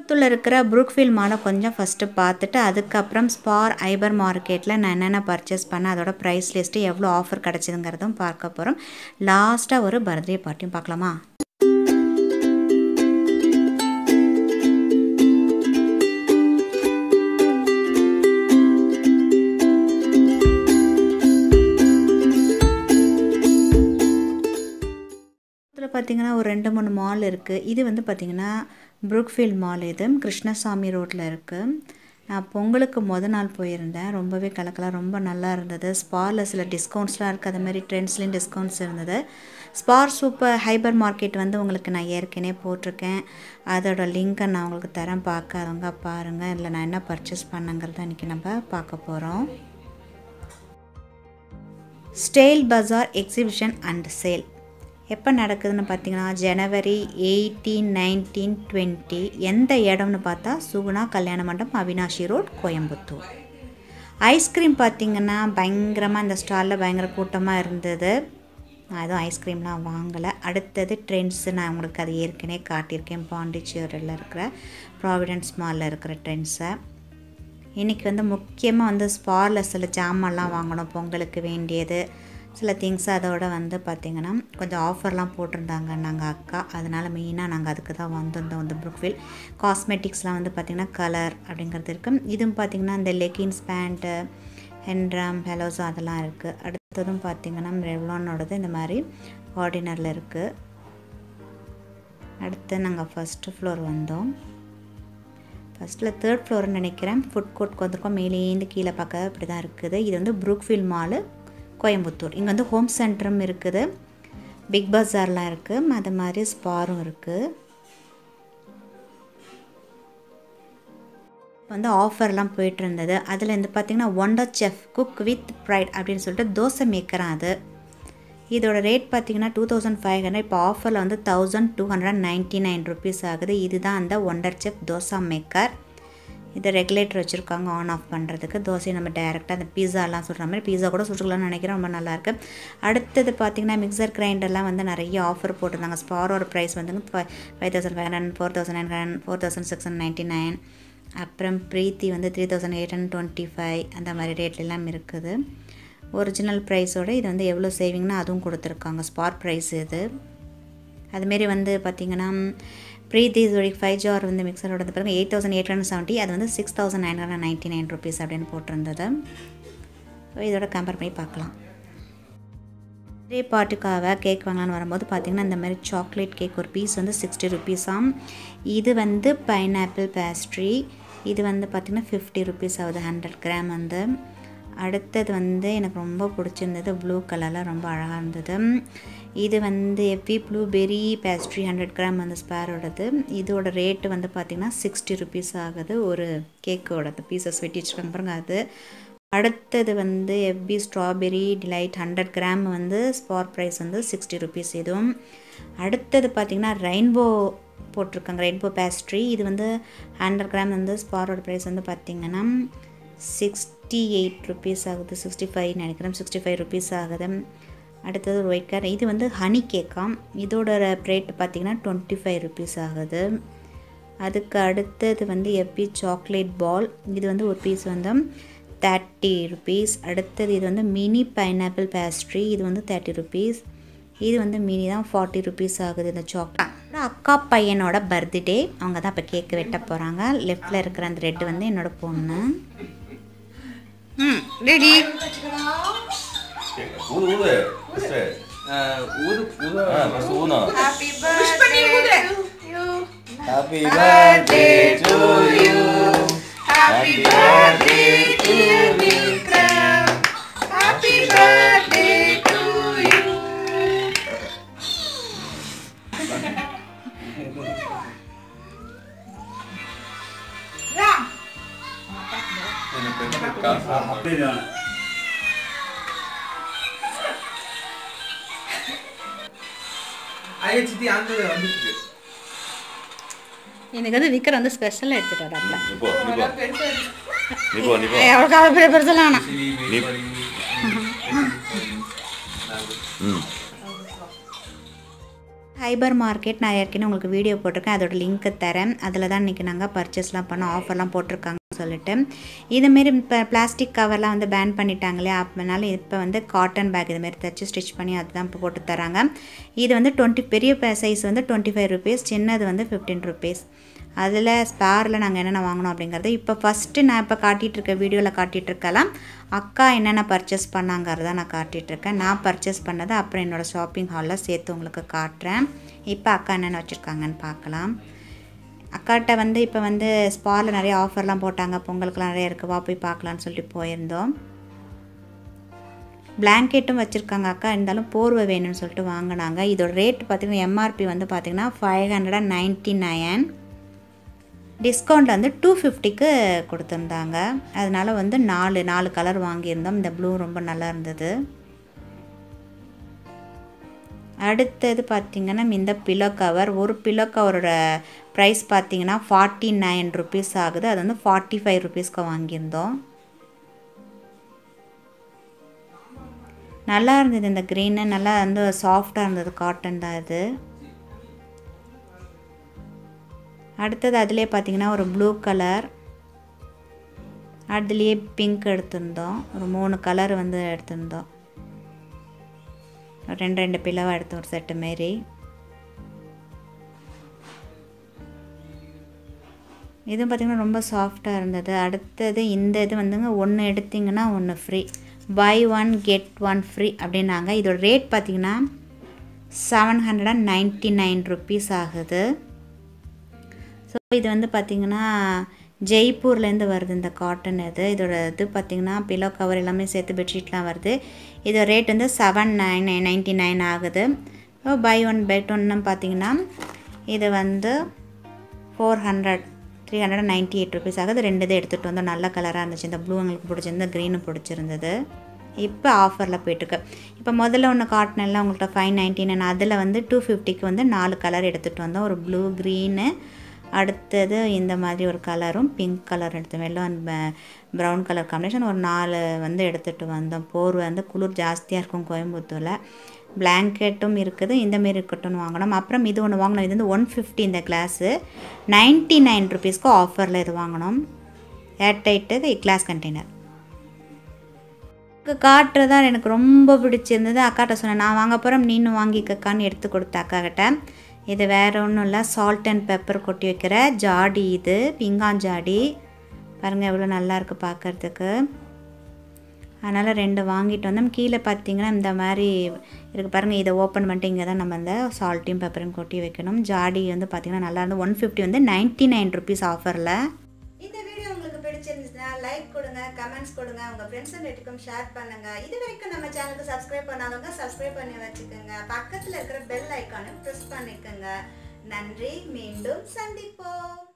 கோயம்புத்தூரில் இருக்கிற புரூக்ஃபீல்ட் மாலை கொஞ்சம் ஃபஸ்ட்டு பார்த்துட்டு அதுக்கப்புறம் ஸ்பார் ஐபர் மார்க்கெட்டில் நான் என்னென்ன பர்ச்சேஸ் பண்ணேன் அதோட ப்ரைஸ் லிஸ்ட்டு எவ்வளோ ஆஃபர் கிடச்சிதுங்கிறதும் பார்க்க போகிறோம் லாஸ்ட்டாக ஒரு பர்த்டே பார்ட்டியும் பார்க்கலாமா இதில் பார்த்தீங்கன்னா ஒரு ரெண்டு மூணு மால் இருக்குது இது வந்து பார்த்திங்கன்னா புரூக்ஃபீல்ட் மால் இது கிருஷ்ணசாமி ரோட்டில் இருக்குது நான் பொங்கலுக்கு முத நாள் போயிருந்தேன் ரொம்பவே கலக்கலாக ரொம்ப நல்லா இருந்தது ஸ்பாரில் சில டிஸ்கவுண்ட்ஸ்லாம் இருக்குது அது மாதிரி ட்ரெண்ட்ஸ்லேயும் டிஸ்கவுண்ட்ஸ் இருந்தது ஸ்பார் சூப்பர் ஹைபர் மார்க்கெட் வந்து உங்களுக்கு நான் ஏற்கனவே போட்டிருக்கேன் அதோட லிங்க்கை நான் உங்களுக்கு தரேன் பார்க்காதவங்க பாருங்கள் இல்லை நான் என்ன பர்ச்சேஸ் பண்ணங்கிறத இன்றைக்கி நம்ம பார்க்க போகிறோம் style bazaar exhibition and sale எப்போ நடக்குதுன்னு பார்த்தீங்கன்னா ஜனவரி எயிட்டீன் நைன்டீன் டுவெண்ட்டி எந்த இடம்னு பார்த்தா சுகுணா கல்யாண மண்டபம் அவினாஷி ரோட் கோயம்புத்தூர் ஐஸ்கிரீம் பார்த்திங்கன்னா பயங்கரமாக இந்த ஸ்டாலில் பயங்கர கூட்டமாக இருந்தது நான் எதுவும் ஐஸ்கிரீம்லாம் வாங்கலை அடுத்தது ட்ரெண்ட்ஸு நான் உங்களுக்கு அது ஏற்கனவே காட்டியிருக்கேன் பாண்டிச்சேரியில் இருக்கிற ப்ராவிடன்ஸ் மாலில் இருக்கிற ட்ரெண்ட்ஸை இன்றைக்கி வந்து முக்கியமாக வந்து ஸ்பாரில் சில ஜாமான்லாம் வாங்கணும் பொங்கலுக்கு வேண்டியது சில திங்ஸ் அதோட வந்து பார்த்திங்கன்னா கொஞ்சம் ஆஃபர்லாம் போட்டிருந்தாங்க நாங்கள் அக்கா அதனால் மெயினாக நாங்கள் அதுக்கு தான் வந்திருந்தோம் வந்து புக்ஃபில் காஸ்மெட்டிக்ஸ்லாம் வந்து பார்த்திங்கன்னா கலர் அப்படிங்கிறது இருக்குது இதுவும் பார்த்திங்கன்னா இந்த லெகின்ஸ் பேண்ட்டு ஹென்ட்ராம் ஹெலோஸோ அதெல்லாம் இருக்குது அடுத்ததும் பார்த்திங்கன்னா ரெவ்லானோடது இந்த மாதிரி ஆர்டினரில் இருக்குது அடுத்து நாங்கள் ஃபஸ்ட்டு ஃப்ளோர் வந்தோம் ஃபஸ்ட்டில் தேர்ட் ஃப்ளோர்னு நினைக்கிறேன் ஃபுட் கோர்ட்க்கு வந்திருக்கோம் மேலேருந்து கீழே பார்க்க இப்படி தான் இருக்குது இது வந்து புரூக்ஃபீல்ட் மாலு கோயம்புத்தூர் இங்கே வந்து ஹோம் சென்டரும் இருக்குது பிக் பஜார்லாம் இருக்குது அது மாதிரி ஸ்பாரும் இருக்குது வந்து ஆஃபர்லாம் போயிட்டு இருந்தது அதில் வந்து பார்த்திங்கன்னா wonder chef cook with pride அப்படின்னு சொல்லிட்டு தோசை மேக்கராக அது இதோட ரேட் பார்த்திங்கன்னா டூ தௌசண்ட் ஃபைவ் ஹண்ட்ரட் இப்போ ஆஃபரில் வந்து thousand two hundred ninety nine rupees ஆகுது இதுதான் அந்த ஒண்டர் செஃப் தோசா மேக்கர் இது ரெகுலேட்டர் வச்சுருக்காங்க ஆன் ஆஃப் பண்ணுறதுக்கு தோசையை நம்ம டேரெக்டாக அந்த பீஸாலாம் சுடுற மாதிரி பீஸா கூட சுட்டுக்கலாம்னு நினைக்கிறேன் ரொம்ப நல்லாயிருக்கு அடுத்தது பார்த்திங்கன்னா மிக்சர் கிரைண்டர்லாம் வந்து நிறைய ஆஃபர் போட்டிருந்தாங்க ஸ்பாரோட ப்ரைஸ் வந்து five thousand five hundred four thousand nine hundred four thousand six hundred ninety nine அப்புறம் ப்ரீத்தி வந்து three thousand eight hundred twenty five அந்த மாதிரி ரேட்லாம் இருக்குது ஒரிஜினல் ப்ரைஸோடு இது வந்து எவ்வளோ சேவிங்னா அதுவும் கொடுத்துருக்காங்க ஸ்பாட் ப்ரைஸ் இது அதுமாரி வந்து பார்த்திங்கன்னா ப்ரீத்தி இதோடைய ஃபைவ் ஜார் வந்து மிக்சரோட வந்து பாருங்கள் eight thousand eight hundred seventy அது வந்து six thousand nine hundred ninety nine rupees அப்படின்னு போட்டிருந்தது ஸோ இதோட கம்பேர் பண்ணி பார்க்கலாம் இதே பாட்டுக்காக கேக் வாங்கலான்னு வரும்போது பார்த்திங்கன்னா இந்த மாதிரி சாக்லேட் கேக் ஒரு பீஸ் வந்து சிக்ஸ்டி ருபீஸாம் இது வந்து பைனாப்பிள் பேஸ்ட்ரி இது வந்து பார்த்திங்கன்னா ஃபிஃப்டி ருபீஸ் ஆகுது ஹண்ட்ரட் கிராம் வந்து அடுத்தது வந்து எனக்கு ரொம்ப பிடிச்சிருந்தது ப்ளூ கலரில் ரொம்ப அழகாக இருந்தது இது வந்து எப்பி ப்ளூபெரி பேஸ்ட்ரி ஹண்ட்ரட் கிராம் வந்து ஸ்பேரோடது இதோட ரேட்டு வந்து பார்த்திங்கன்னா சிக்ஸ்டி ருபீஸ் ஆகுது ஒரு கேக்கோட பீசஸ் வெட்டி வச்சுருக்காங்க பாருங்க அது அடுத்தது வந்து எஃபி ஸ்ட்ராபெரி டிலைட் ஹண்ட்ரட் கிராம் வந்து ஸ்பார் ப்ரைஸ் வந்து சிக்ஸ்டி ருபீஸ் இதுவும் அடுத்தது பார்த்திங்கன்னா ரெயின்போ போட்டிருக்காங்க ரெயின்போ பேஸ்ட்ரி இது வந்து ஹண்ட்ரட் கிராம் வந்து ஸ்பாரோட ப்ரைஸ் வந்து பார்த்திங்கன்னா சிக்ஸ்டி எயிட் ருபீஸ் ஆகுது சிக்ஸ்டி ஃபைவ் நினைக்கிறேன் சிக்ஸ்டி ஃபைவ் ருபீஸ் ஆகுது அடுத்தது ஒரு ஒயிட் கலர் இது வந்து ஹனி கேக்காம் இதோட ரேட் பார்த்திங்கன்னா டுவெண்ட்டி ஃபைவ் ருபீஸ் ஆகுது அதுக்கு அடுத்தது வந்து எப்பி சாக்லேட் பால் இது வந்து ஒரு பீஸ் வந்து தேர்ட்டி ருபீஸ் அடுத்தது இது வந்து மினி பைனாப்பிள் பேஸ்ட்ரி இது வந்து தேர்ட்டி ருபீஸ் இது வந்து மினி தான் ஃபார்ட்டி ருபீஸ் ஆகுது இந்த சாக்லேட் அக்கா பையனோட பர்த்டே அவங்க தான் இப்போ கேக்கு வெட்ட போகிறாங்க லெஃப்டில் இருக்கிற அந்த ரெட்டு வந்து என்னோட பொண்ணு ம் ரெடி ஊது ஊது ஃபர்ஸ்ட் ஊது ஊது ஆ ஃபர்ஸ்ட் ஊனா Happy birthday to you. Happy birthday to you Happy birthday to Vikram. Happy birthday to you. Ram. எனக்கு வந்து காசு அப்படிதான் ஐயா சித்தி அந்த வந்துட்டு எனக்கு வந்து விக்ரம் வந்து ஸ்பெஷலாக எடுத்துகிட்டு வராப்ல நிப்போ நிப்போ நிப்போ நிப்போ எவ்வளோ கால பெரிய பெருசெல்லாம் வேணாம் ம் ஹைபர் மார்க்கெட் நான் ஏற்கனவே உங்களுக்கு வீடியோ போட்டிருக்கேன் அதோட லிங்க்கு தரேன் அதில் தான் இன்றைக்கி நாங்கள் பர்ச்சேஸ்லாம் பண்ணோம் ஆஃபர்லாம் போட்டிருக்காங்கன்னு சொல்லிட்டு இதுமாரி இப்போ பிளாஸ்டிக் கவர்லாம் வந்து பேன் பண்ணிட்டாங்களே அதனால இப்போ வந்து காட்டன் பேக் இதுமாரி தைச்சி ஸ்டிச் பண்ணி அதுதான் இப்போ போட்டு தராங்க இது வந்து டுவெண்ட்டி பெரிய சைஸ் வந்து டுவெண்ட்டி ஃபைவ் ருபீஸ் சின்னது வந்து ஃபிஃப்டீன் ருபீஸ் அதில் ஸ்பேரில் நாங்கள் என்னென்ன வாங்கினோம் அப்படிங்கிறது இப்போ ஃபஸ்ட்டு நான் இப்போ காட்டிகிட்டு இருக்க வீடியோவில் காட்டிகிட்டு இருக்கலாம் அக்கா என்னென்ன பர்ச்சேஸ் பண்ணாங்கிறத நான் காட்டிகிட்டு இருக்கேன் நான் பர்ச்சேஸ் பண்ணதை அப்புறம் என்னோடய ஷாப்பிங் ஹாலில் சேர்த்து உங்களுக்கு காட்டுறேன் இப்போ அக்கா என்னென்ன வச்சுருக்காங்கன்னு பார்க்கலாம் அக்காட்ட வந்து இப்போ வந்து ஸ்பாரில் நிறைய ஆஃபர்லாம் போட்டாங்க பொங்கலுக்குலாம் நிறைய இருக்குது வா போய் பார்க்கலான்னு சொல்லிட்டு போயிருந்தோம் பிளாங்கெட்டும் வச்சுருக்காங்க அக்கா இருந்தாலும் போர்வை வேணும்னு சொல்லிட்டு வாங்கினாங்க இதோட ரேட் பார்த்திங்கன்னா எம்ஆர்பி வந்து பார்த்திங்கன்னா five hundred and ninety nine discount வந்து டூ ஃபிஃப்டிக்கு கொடுத்துருந்தாங்க அதனால் வந்து நாலு நாலு கலர் வாங்கியிருந்தோம் இந்த ப்ளூ ரொம்ப நல்லா இருந்தது அடுத்தது பார்த்திங்கன்னா இந்த பில்லோ கவர் ஒரு பில்லோ கவரோட ப்ரைஸ் பார்த்திங்கன்னா ஃபார்ட்டி நைன் ருபீஸ் ஆகுது அது வந்து ஃபார்ட்டி ஃபைவ் ருபீஸ்க்கு வாங்கியிருந்தோம் நல்லா இருந்தது இந்த க்ரீனு நல்லா வந்து சாஃப்டாக இருந்தது காட்டன் தான் இது அடுத்தது அதிலே பார்த்திங்கன்னா ஒரு ப்ளூ கலர் அதுலேயே பிங்க் எடுத்திருந்தோம் ஒரு மூணு கலர் வந்து எடுத்திருந்தோம் ரெண்டு ரெண்டு பிளவாக எடுத்தோம் ஒரு செட்டு மாரி இதுவும் பார்த்திங்கன்னா ரொம்ப சாஃப்டாக இருந்தது அடுத்தது இந்த இது வந்துங்க ஒன்று எடுத்திங்கன்னா ஒன்று free buy one get one free அப்படின்னாங்க இதோட ரேட் பார்த்திங்கன்னா seven hundred and ninety nine rupees ஆகுது ஸோ இது வந்து பார்த்திங்கன்னா ஜெய்ப்பூர்லேருந்து வருது இந்த காட்டன் இது இதோட இது பார்த்திங்கன்னா பிலோ கவர் எல்லாமே சேர்த்து பெட்ஷீட்லாம் வருது இதோட ரேட் வந்து செவன் நைன் நைன்ட்டி நைன் ஆகுது ஸோ பை ஒன் பை ஒன்னு பார்த்திங்கன்னா இது வந்து four hundred three hundred ninety eight rupees ஆகுது ரெண்டு இது எடுத்துகிட்டு வந்தோம் நல்ல கலராக இருந்துச்சு இந்த ப்ளூ எங்களுக்கு பிடிச்சிருந்து க்ரீனும் பிடிச்சிருந்தது இப்போ ஆஃபரில் போயிட்டுருக்கு இப்போ முதல்ல ஒன்று காட்டினெல்லாம் உங்கள்கிட்ட ஃபைவ் நைன்ட்டி நைன் அதில் வந்து டூ ஃபிஃப்டிக்கு வந்து நாலு கலர் எடுத்துகிட்டு வந்தோம் ஒரு ப்ளூ க்ரீனு அடுத்தது இந்த மாதிரி ஒரு கலரும் பிங்க் கலர் எடுத்தோம் வெள்ளம் அண்ட் ப்ரௌன் கலர் காம்பினேஷன் ஒரு நாலு வந்து எடுத்துகிட்டு வந்தோம் போர்வை வந்து குளிர் ஜாஸ்தியாக இருக்கும் கோயம்புத்தூரில் பிளாங்கெட்டும் இருக்குது இந்தமாரி இருக்கட்டும்னு வாங்கினோம் அப்புறம் இது ஒன்று வாங்கினோம் இது வந்து ஒன் ஃபிஃப்டி இந்த கிளாஸு நைன்ட்டி நைன் ருபீஸ்க்கு ஆஃபரில் இது வாங்கினோம் ஏர்டைட்டு கிளாஸ் கண்டெய்னர் காட்டுறது தான் எனக்கு ரொம்ப பிடிச்சிருந்தது அக்காட்ட சொன்னேன் நான் வாங்க போகிறேன் நீனும் வாங்கிக்கக்கான்னு எடுத்து கொடுத்த அக்கா கிட்ட இது வேறு ஒன்றும் இல்லை சால்ட் அண்ட் பெப்பர் கொட்டி வைக்கிற ஜாடி இது பிங்கான் ஜாடி பாருங்கள் எவ்வளோ நல்லா இருக்குது பார்க்குறதுக்கு அதனால் ரெண்டு வாங்கிட்டு வந்தோம் கீழே பார்த்தீங்கன்னா இந்த மாதிரி இருக்குது பாருங்கள் இதை ஓப்பன் பண்ணிட்டு இங்கே தான் நம்ம இந்த சால்ட்டையும் பெப்பரையும் கொட்டி வைக்கணும் ஜாடி வந்து பார்த்திங்கன்னா நல்லா இருந்து ஒன் ஃபிஃப்டி வந்து நைன்ட்டி நைன் ருபீஸ் ஆஃபரில் இந்த வீடியோ உங்களுக்கு பிடிச்சிருந்துச்சுன்னா லைக் கொடுங்க கமெண்ட்ஸ் கொடுங்க உங்கள் ஃப்ரெண்ட்ஸ் அண்ட் ரிலேட்டிவ்க்கும் ஷேர் பண்ணுங்கள் இது வரைக்கும் நம்ம சேனலுக்கு சப்ஸ்கிரைப் பண்ணாதவங்க சப்ஸ்கிரைப் பண்ணி வச்சுக்கோங்க பக்கத்தில் இருக்கிற பெல் ஐக்கானை ப்ரெஸ் பண்ணிக்கோங்க நன்றி மீண்டும் சந்திப்போம்